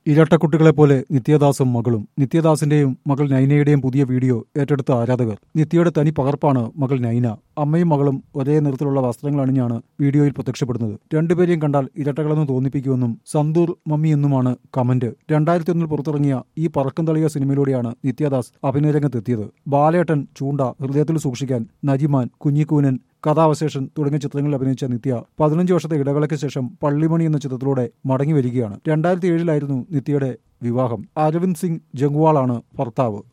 ഇരട്ടക്കുട്ടികളെപ്പോലെ നിത്യദാസും മകളും നിത്യദാസിന്റെയും മകൾ നൈനയുടെയും പുതിയ വീഡിയോ ഏറ്റെടുത്ത ആരാധകർ നിത്യയുടെ തനി പകർപ്പാണ് മകൾ നൈന അമ്മയും മകളും ഒരേ നിറത്തിലുള്ള വസ്ത്രങ്ങൾ അണിഞ്ഞാണ് വീഡിയോയിൽ പ്രത്യക്ഷപ്പെടുന്നത് രണ്ടുപേരെയും കണ്ടാൽ ഇരട്ടകളെന്ന് തോന്നിപ്പിക്കുമെന്നും സന്തൂർ മമ്മി എന്നുമാണ് കമന്റ് രണ്ടായിരത്തി ഒന്നിൽ പുറത്തിറങ്ങിയ ഈ പറക്കം തളിയ സിനിമയിലൂടെയാണ് നിത്യദാസ് അഭിനയരംഗത്തെത്തിയത് ബാലേട്ടൻ ചൂണ്ട ഹൃദയത്തിൽ സൂക്ഷിക്കാൻ നജിമാൻ കുഞ്ഞിക്കൂനൻ കഥാവശേഷൻ തുടങ്ങിയ ചിത്രങ്ങളിൽ അഭിനയിച്ച നിത്യ പതിനഞ്ച് വർഷത്തെ ഇടവേളയ്ക്ക് ശേഷം പള്ളിമണി എന്ന ചിത്രത്തിലൂടെ മടങ്ങി വരികയാണ് രണ്ടായിരത്തി ഏഴിലായിരുന്നു നിത്യയുടെ വിവാഹം അരവിന്ദ് സിംഗ് ജംഗ്വാളാണ് ഭർത്താവ്